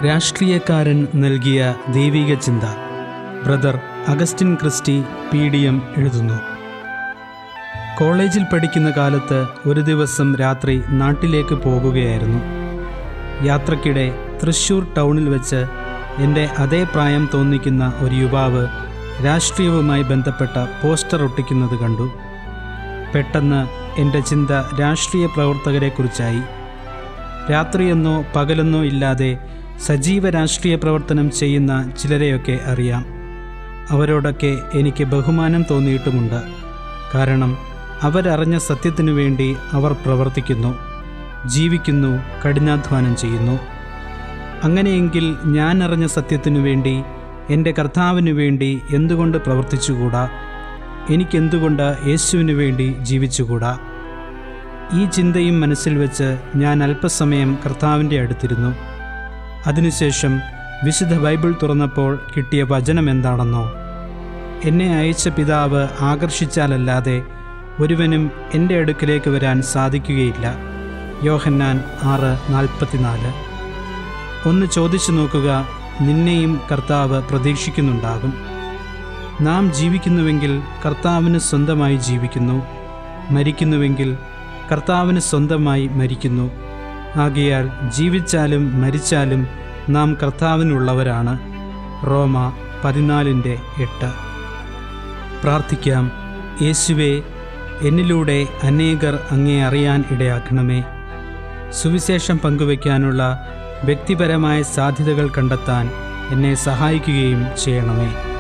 രാഷ്ട്രീയക്കാരൻ നൽകിയ ദൈവിക ചിന്ത brother Augustine Christy P D M എഴുതുന്നു കോളേജിൽ പഠിക്കുന്ന കാലത്ത് ഒരു ദിവസം രാത്രി നാട്ടിലേക്ക് പോകുകയായിരുന്നു യാത്രക്കിടെ തൃശ്ശൂർ ടൗണിൽ വെച്ച് എൻ്റെ അതേ പ്രായം തോന്നിക്കുന്ന ഒരു യുവാവ് രാഷ്ട്രീയവുമായി ബന്ധപ്പെട്ട പോസ്റ്റർ ഒട്ടിക്കുന്നത് കണ്ടു പെട്ടെന്ന് എൻ്റെ ചിന്ത രാഷ്ട്രീയ പ്രവർത്തകരെക്കുറിച്ചായി രാത്രിയെന്നോ പകലെന്നോ ഇല്ലാതെ സജീവ രാഷ്ട്രീയ പ്രവർത്തനം ചെയ്യുന്ന ചിലരെയൊക്കെ അറിയാം അവരോടൊക്കെ എനിക്ക് ബഹുമാനം തോന്നിയിട്ടുമുണ്ട് കാരണം അവരറിഞ്ഞ സത്യത്തിനു വേണ്ടി അവർ പ്രവർത്തിക്കുന്നു ജീവിക്കുന്നു കഠിനാധ്വാനം ചെയ്യുന്നു അങ്ങനെയെങ്കിൽ ഞാൻ അറിഞ്ഞ സത്യത്തിനു വേണ്ടി എൻ്റെ കർത്താവിനു വേണ്ടി എന്തുകൊണ്ട് പ്രവർത്തിച്ചുകൂടാ എനിക്കെന്തുകൊണ്ട് യേശുവിനു വേണ്ടി ജീവിച്ചുകൂടാ ഈ ചിന്തയും മനസ്സിൽ വെച്ച് ഞാൻ അല്പസമയം കർത്താവിൻ്റെ അടുത്തിരുന്നു അതിനുശേഷം വിശുദ്ധ ബൈബിൾ തുറന്നപ്പോൾ കിട്ടിയ വചനം എന്താണെന്നോ എന്നെ അയച്ച പിതാവ് ആകർഷിച്ചാലല്ലാതെ ഒരുവനും എൻ്റെ അടുക്കിലേക്ക് വരാൻ സാധിക്കുകയില്ല യോഹന്നാൻ ആറ് നാൽപ്പത്തിനാല് ഒന്ന് ചോദിച്ചു നോക്കുക നിന്നെയും കർത്താവ് പ്രതീക്ഷിക്കുന്നുണ്ടാകും നാം ജീവിക്കുന്നുവെങ്കിൽ കർത്താവിന് സ്വന്തമായി ജീവിക്കുന്നു മരിക്കുന്നുവെങ്കിൽ കർത്താവിന് സ്വന്തമായി മരിക്കുന്നു ആകയാൽ ജീവിച്ചാലും മരിച്ചാലും നാം കർത്താവിനുള്ളവരാണ് റോമ പതിനാലിൻ്റെ എട്ട് പ്രാർത്ഥിക്കാം യേശുവെ എന്നിലൂടെ അനേകർ അങ്ങേ അറിയാൻ ഇടയാക്കണമേ സുവിശേഷം പങ്കുവയ്ക്കാനുള്ള വ്യക്തിപരമായ സാധ്യതകൾ കണ്ടെത്താൻ എന്നെ സഹായിക്കുകയും ചെയ്യണമേ